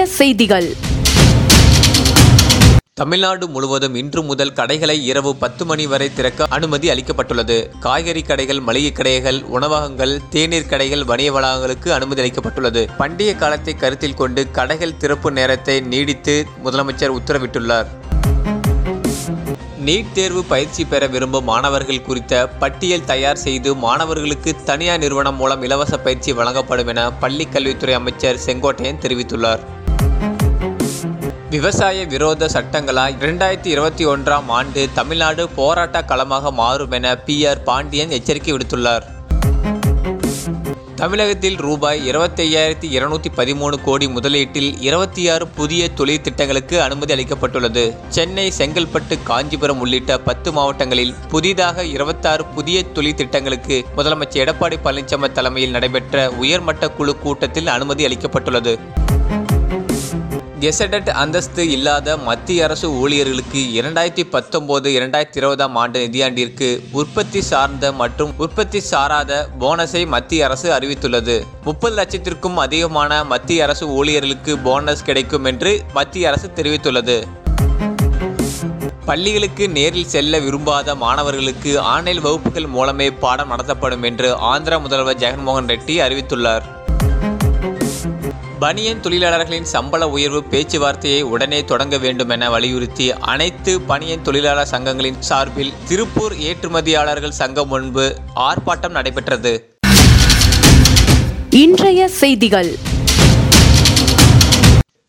செய்திகள் தமிழ்நாடு முழுவதும் இன்று முதல் கடைகளை இரவு பத்து மணி வரை திறக்க அனுமதி அளிக்கப்பட்டுள்ளது காய்கறி கடைகள் மளிகை கடைகள் உணவகங்கள் தேநீர் கடைகள் வணிக வளாகங்களுக்கு அனுமதி அளிக்கப்பட்டுள்ளது பண்டிகை காலத்தை கருத்தில் கொண்டு கடைகள் திறப்பு நேரத்தை நீடித்து முதலமைச்சர் உத்தரவிட்டுள்ளார் நீட் தேர்வு பயிற்சி பெற விரும்பும் மாணவர்கள் குறித்த பட்டியல் தயார் செய்து மாணவர்களுக்கு தனியார் நிறுவனம் மூலம் இலவச பயிற்சி வழங்கப்படும் என பள்ளிக் கல்வித்துறை அமைச்சர் செங்கோட்டையன் தெரிவித்துள்ளார் விவசாய விரோத சட்டங்களால் இரண்டாயிரத்தி இருபத்தி ஒன்றாம் ஆண்டு தமிழ்நாடு போராட்ட களமாக மாறும் என பி ஆர் பாண்டியன் எச்சரிக்கை விடுத்துள்ளார் தமிழகத்தில் ரூபாய் இருபத்தையாயிரத்தி இருநூத்தி பதிமூணு கோடி முதலீட்டில் இருபத்தி ஆறு புதிய தொழில் திட்டங்களுக்கு அனுமதி அளிக்கப்பட்டுள்ளது சென்னை செங்கல்பட்டு காஞ்சிபுரம் உள்ளிட்ட பத்து மாவட்டங்களில் புதிதாக இருபத்தாறு புதிய தொழில் திட்டங்களுக்கு முதலமைச்சர் எடப்பாடி பழனிசாமி தலைமையில் நடைபெற்ற உயர்மட்ட குழு கூட்டத்தில் அனுமதி அளிக்கப்பட்டுள்ளது கெசடட் அந்தஸ்து இல்லாத மத்திய அரசு ஊழியர்களுக்கு இரண்டாயிரத்தி பத்தொன்பது இரண்டாயிரத்தி இருபதாம் ஆண்டு நிதியாண்டிற்கு உற்பத்தி சார்ந்த மற்றும் உற்பத்தி சாராத போனஸை மத்திய அரசு அறிவித்துள்ளது முப்பது லட்சத்திற்கும் அதிகமான மத்திய அரசு ஊழியர்களுக்கு போனஸ் கிடைக்கும் என்று மத்திய அரசு தெரிவித்துள்ளது பள்ளிகளுக்கு நேரில் செல்ல விரும்பாத மாணவர்களுக்கு ஆன்லைன் வகுப்புகள் மூலமே பாடம் நடத்தப்படும் என்று ஆந்திர முதல்வர் ஜெகன்மோகன் ரெட்டி அறிவித்துள்ளார் பனியன் தொழிலாளர்களின் சம்பள உயர்வு பேச்சுவார்த்தையை உடனே தொடங்க வேண்டும் என வலியுறுத்தி அனைத்து பனியன் தொழிலாளர் சங்கங்களின் சார்பில் திருப்பூர் ஏற்றுமதியாளர்கள் சங்கம் முன்பு ஆர்ப்பாட்டம் நடைபெற்றது இன்றைய செய்திகள்